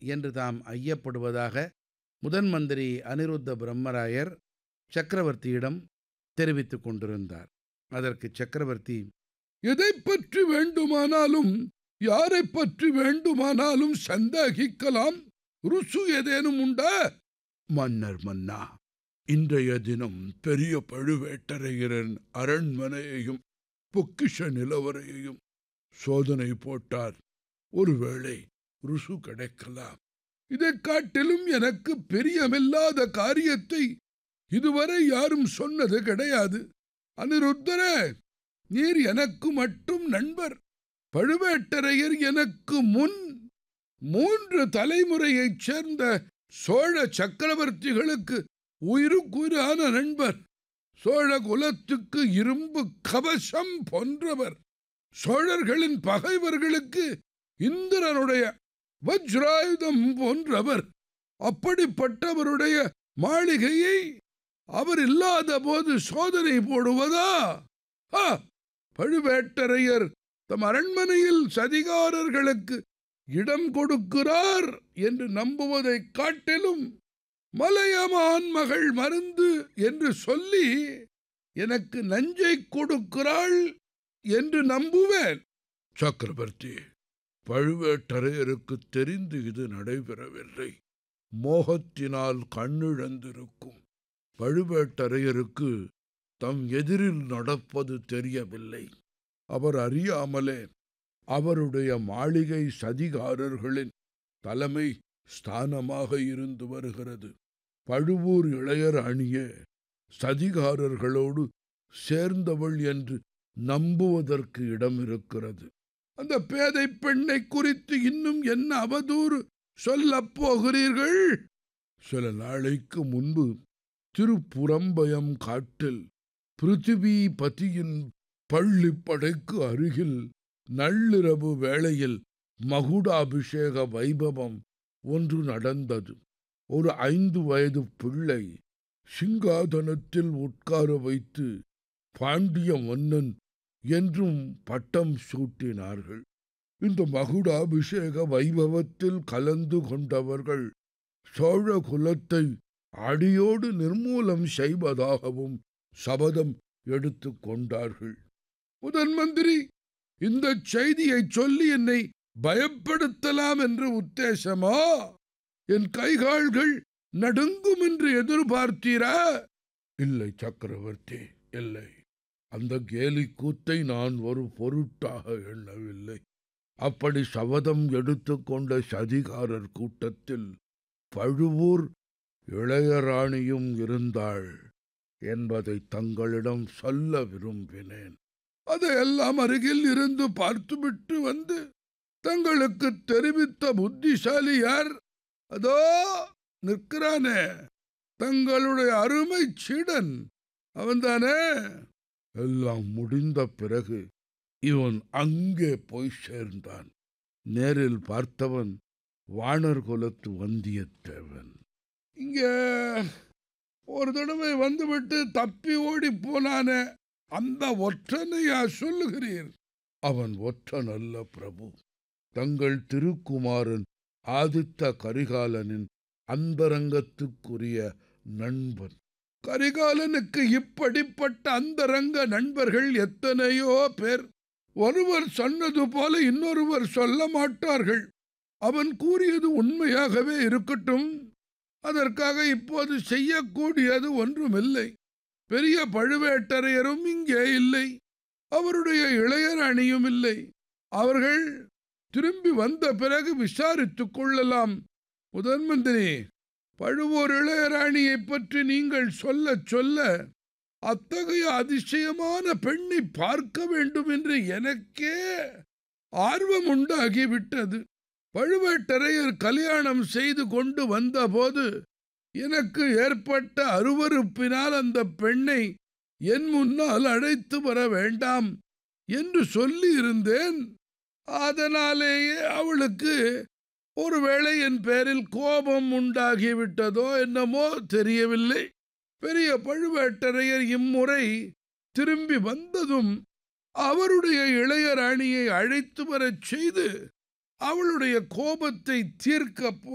என்று தாம் ஐயப்படுவதாக முதன் மந்திரி அனிருத்த பிரம்மராயர் சக்கரவர்த்தியிடம் தெரிவித்துக் கொண்டிருந்தார் அதற்கு சக்கரவர்த்தி எதை பற்றி வேண்டுமானாலும் யாரை பற்றி வேண்டுமானாலும் சந்தேகிக்கலாம் ருசு ஏதேனும் உண்டா மன்னர் மன்னா இன்றைய தினம் பெரிய பழுவேட்டரையரின் அரண்மனையையும் பொக்கிஷ நிலவரையையும் சோதனை போட்டார் ஒருவேளை ருசு கிடைக்கலாம் இதைக் காட்டிலும் எனக்கு பிரியமில்லாத காரியத்தை இதுவரை யாரும் சொன்னது கிடையாது அனிருத்தரே நீர் எனக்கு மட்டும் நண்பர் பழுவேட்டரையர் எனக்கு முன் மூன்று தலைமுறையைச் சேர்ந்த சோழ சக்கரவர்த்திகளுக்கு உயிருக்குயிரான நண்பர் சோழ குலத்துக்கு இரும்பு கவசம் போன்றவர் சோழர்களின் பகைவர்களுக்கு இந்திரனுடைய வஜ்ராயுதம் போன்றவர் அப்படிப்பட்டவருடைய மாளிகையை அவர் இல்லாத போது சோதனை போடுவதா ஆ, பழுவேட்டரையர் தம் அரண்மனையில் சதிகாரர்களுக்கு இடம் கொடுக்கிறார் என்று நம்புவதைக் காட்டிலும் மலையமான் மகள் மருந்து என்று சொல்லி எனக்கு நஞ்சை கொடுக்கிறாள் என்று நம்புவேன் சக்கரவர்த்தி பழுவேட்டரையருக்கு தெரிந்து இது நடைபெறவில்லை மோகத்தினால் கண்ணிழந்திருக்கும் பழுவேட்டரையருக்கு தம் எதிரில் நடப்பது தெரியவில்லை அவர் அறியாமலே அவருடைய மாளிகை சதிகாரர்களின் தலைமை ஸ்தானமாக இருந்து வருகிறது பழுவூர் இளையர் அணிய சதிகாரர்களோடு சேர்ந்தவள் என்று நம்புவதற்கு இடம் இருக்கிறது அந்த பேதை பெண்ணை குறித்து இன்னும் என்ன அவதூறு சொல்லப் போகிறீர்கள் சில நாளைக்கு முன்பு திருப்புறம்பயம் காட்டில் பிருத்திவி பதியின் பள்ளிப்படைக்கு அருகில் நள்ளிரவு வேளையில் மகுடாபிஷேக வைபவம் ஒன்று நடந்தது ஒரு ஐந்து வயது பிள்ளை சிங்காதனத்தில் உட்கார வைத்து பாண்டிய மன்னன் என்றும் பட்டம் சூட்டினார்கள் இந்த மகுடாபிஷேக வைபவத்தில் கலந்து கொண்டவர்கள் சோழ குலத்தை அடியோடு நிர்மூலம் செய்வதாகவும் சபதம் எடுத்துக் கொண்டார்கள் முதன் மந்திரி இந்த செய்தியை சொல்லி என்னை பயப்படுத்தலாம் என்று உத்தேசமா என் கைகால்கள் நடுங்கும் என்று எதிர்பார்த்தீரா இல்லை சக்கரவர்த்தி இல்லை அந்த கேலி கூத்தை நான் ஒரு பொருட்டாக எண்ணவில்லை அப்படி சபதம் எடுத்துக்கொண்ட சதிகாரர் கூட்டத்தில் பழுவூர் இளையராணியும் இருந்தாள் என்பதை தங்களிடம் சொல்ல விரும்பினேன் அதையெல்லாம் அருகில் இருந்து பார்த்துவிட்டு வந்து தங்களுக்கு தெரிவித்த புத்திசாலி யார் அதோ நிற்கிறானே தங்களுடைய அருமை சீடன் அவன்தானே எல்லாம் முடிந்த பிறகு இவன் அங்கே போய் சேர்ந்தான் நேரில் பார்த்தவன் வாணர் குலத்து வந்தியத்தேவன் இங்க ஒரு தடவை வந்துவிட்டு தப்பி ஓடி போனானே அந்த ஒற்றனையா சொல்லுகிறீர் அவன் ஒற்றன் அல்ல பிரபு தங்கள் திருக்குமாரன் ஆதித்த கரிகாலனின் அந்தரங்கத்துக்குரிய நண்பன் கரிகாலனுக்கு இப்படிப்பட்ட அந்தரங்க நண்பர்கள் எத்தனையோ பேர் ஒருவர் சொன்னது போல இன்னொருவர் சொல்ல மாட்டார்கள் அவன் கூறியது உண்மையாகவே இருக்கட்டும் அதற்காக இப்போது செய்யக்கூடியது ஒன்றுமில்லை பெரிய பழுவேட்டரையரும் இங்கே இல்லை அவருடைய இளையர் அணியும் இல்லை அவர்கள் திரும்பி வந்த பிறகு விசாரித்துக் கொள்ளலாம் முதன் மந்திரி பழுவூர் இளையராணியைப் பற்றி நீங்கள் சொல்லச் சொல்ல அத்தகைய அதிசயமான பெண்ணை பார்க்க வேண்டும் என்று எனக்கே ஆர்வம் உண்டாகிவிட்டது பழுவேட்டரையர் கல்யாணம் செய்து கொண்டு வந்தபோது எனக்கு ஏற்பட்ட அருவருப்பினால் அந்த பெண்ணை என் முன்னால் அழைத்து வர வேண்டாம் என்று சொல்லி இருந்தேன் அதனாலேயே அவளுக்கு ஒருவேளை என் பேரில் கோபம் உண்டாகிவிட்டதோ என்னமோ தெரியவில்லை பெரிய பழுவேட்டரையர் இம்முறை திரும்பி வந்ததும் அவருடைய இளையராணியை அழைத்து வரச் செய்து அவளுடைய கோபத்தை தீர்க்க